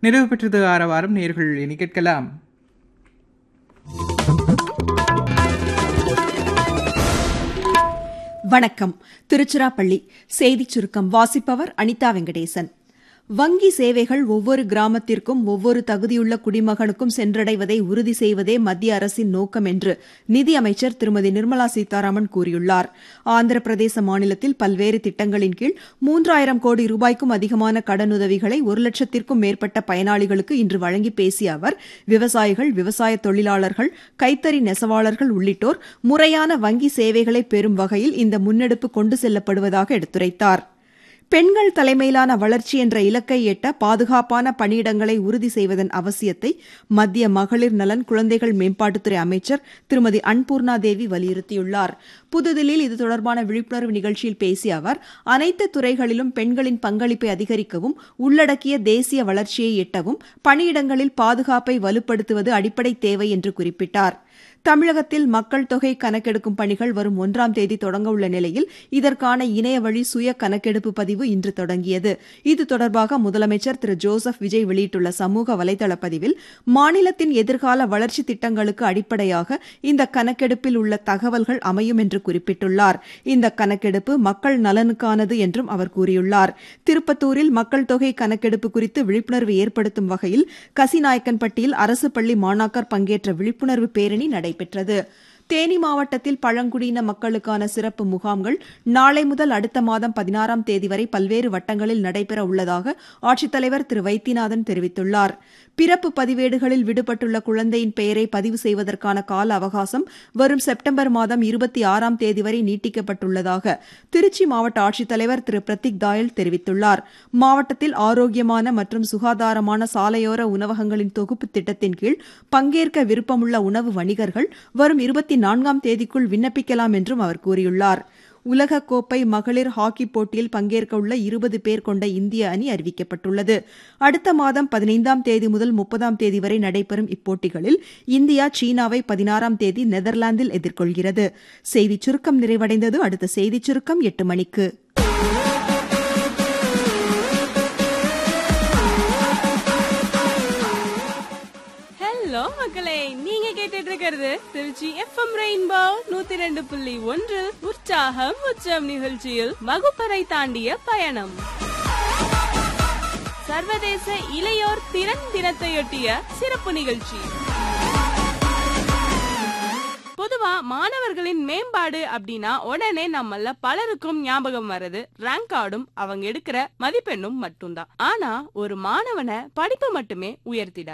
நிறைவு பெற்றது ஆரவாரம் நேர்கள் இனி கேட்கலாம் வணக்கம் திருச்சிராப்பள்ளி செய்திச் சுருக்கம் வாசிப்பவர் அனிதா வெங்கடேசன் வங்கி சேவைகள் ஒவ்வொரு கிராமத்திற்கும் ஒவ்வொரு தகுதியுள்ள குடிமகனுக்கும் சென்றடைவதை உறுதி செய்வதே மத்திய அரசின் நோக்கம் என்று நிதியமைச்சர் திருமதி நிர்மலா சீதாராமன் கூறியுள்ளார் ஆந்திர பிரதேச மாநிலத்தில் பல்வேறு திட்டங்களின் கீழ் மூன்றாயிரம் கோடி ரூபாய்க்கும் அதிகமான கடனுதவிகளை ஒரு லட்சத்திற்கும் மேற்பட்ட பயனாளிகளுக்கு இன்று வழங்கி பேசிய அவர் விவசாயிகள் விவசாய தொழிலாளர்கள் கைத்தறி நெசவாளர்கள் உள்ளிட்டோர் முறையான வங்கி சேவைகளை பெறும் வகையில் இந்த முன்னெடுப்பு கொண்டு செல்லப்படுவதாக எடுத்துரைத்தார் பெண்கள் தலைமையிலான வளர்ச்சி என்ற இலக்கை எட்ட பாதுகாப்பான பணியிடங்களை உறுதி செய்வதன் அவசியத்தை மத்திய மகளிர் நலன் குழந்தைகள் மேம்பாட்டுத்துறை அமைச்சர் திருமதி அன்பூர்ணா தேவி வலியுறுத்தியுள்ளார் புதுதில்லியில் இது தொடர்பான விழிப்புணர்வு நிகழ்ச்சியில் பேசிய அவர் அனைத்து துறைகளிலும் பெண்களின் பங்களிப்பை அதிகரிக்கவும் உள்ளடக்கிய தேசிய வளர்ச்சியை எட்டவும் பணியிடங்களில் பாதுகாப்பை வலுப்படுத்துவது அடிப்படை தேவை என்று குறிப்பிட்டார் தமிழகத்தில் மக்கள் தொகை கணக்கெடுக்கும் பணிகள் வரும் ஒன்றாம் தேதி தொடங்க உள்ள நிலையில் இதற்கான இணையவழி சுய கணக்கெடுப்பு பதிவு இன்று தொடங்கியது இது தொடர்பாக முதலமைச்சர் திரு ஜோசப் விஜய் வெளியிட்டுள்ள சமூக வலைதள பதிவில் மாநிலத்தின் எதிர்கால வளர்ச்சி திட்டங்களுக்கு அடிப்படையாக இந்த கணக்கெடுப்பில் உள்ள தகவல்கள் அமையும் என்று குறிப்பிட்டுள்ளார் இந்த கணக்கெடுப்பு மக்கள் நலனுக்கானது என்றும் அவர் கூறியுள்ளார் திருப்பத்தூரில் மக்கள் தொகை கணக்கெடுப்பு குறித்து விழிப்புணர்வு ஏற்படுத்தும் வகையில் கசிநாயக்கன்பட்டியில் அரசு பள்ளி மாணாக்கர் பங்கேற்ற விழிப்புணர்வு பேரணி நடைபெற்றது தேனி மாவட்டத்தில் பழங்குடியின மக்களுக்கான சிறப்பு முகாம்கள் நாளை முதல் அடுத்த மாதம் பதினாறாம் தேதி வரை பல்வேறு வட்டங்களில் நடைபெற உள்ளதாக ஆட்சித்தலைவர் திரு வைத்தியநாதன் தெரிவித்துள்ளார் பிறப்பு பதிவேடுகளில் விடுபட்டுள்ள குழந்தையின் பெயரை பதிவு செய்வதற்கான கால அவகாசம் வரும் செப்டம்பர் மாதம் இருபத்தி ஆறாம் தேதி வரை நீட்டிக்கப்பட்டுள்ளதாக திருச்சி மாவட்ட ஆட்சித்தலைவர் திரு பிரத்திக் தாயல் தெரிவித்துள்ளார் மாவட்டத்தில் ஆரோக்கியமான மற்றும் சுகாதாரமான சாலையோர உணவகங்களின் தொகுப்பு திட்டத்தின் கீழ் பங்கேற்க விருப்பமுள்ள உணவு வணிகர்கள் வரும் இருபத்தி நான்காம் தேதிக்குள் விண்ணப்பிக்கலாம் என்றும் அவர் கூறியுள்ளார் உலகக்கோப்பை மகளிர் ஹாக்கி போட்டியில் பங்கேற்க உள்ள இருபது பேர் கொண்ட இந்திய அணி அறிவிக்கப்பட்டுள்ளது அடுத்த மாதம் பதினைந்தாம் தேதி முதல் முப்பதாம் தேதி வரை நடைபெறும் இப்போட்டிகளில் இந்தியா சீனாவை பதினாறாம் தேதி நெதர்லாந்தில் எதிர்கொள்கிறது செய்திச் சுருக்கம் நிறைவடைந்தது அடுத்த செய்திச் சுருக்கம் எட்டு மணிக்கு ஹலோ மக்களே நீங்க கேட்டுட்டு இருக்கிறது திருச்சி எஃப்எம் ரெயின்போ நூத்தி ரெண்டு புள்ளி ஒன்று உற்சாகம் உச்சம் நிகழ்ச்சியில் வகுப்பறை தாண்டிய பயணம் சர்வதேச இளையோர் திறன் தினத்தையொட்டிய சிறப்பு நிகழ்ச்சி பொதுவா மாணவர்களின் மேம்பாடு அப்படின்னா உடனே நம்மள பலருக்கும் ஞாபகம் வர்றது ரேங்க் கார்டும் அவங்க எடுக்கிற மதிப்பெண்ணும் மட்டும்தான் ஆனா ஒரு மாணவனை படிப்பு மட்டுமே உயர்த்திட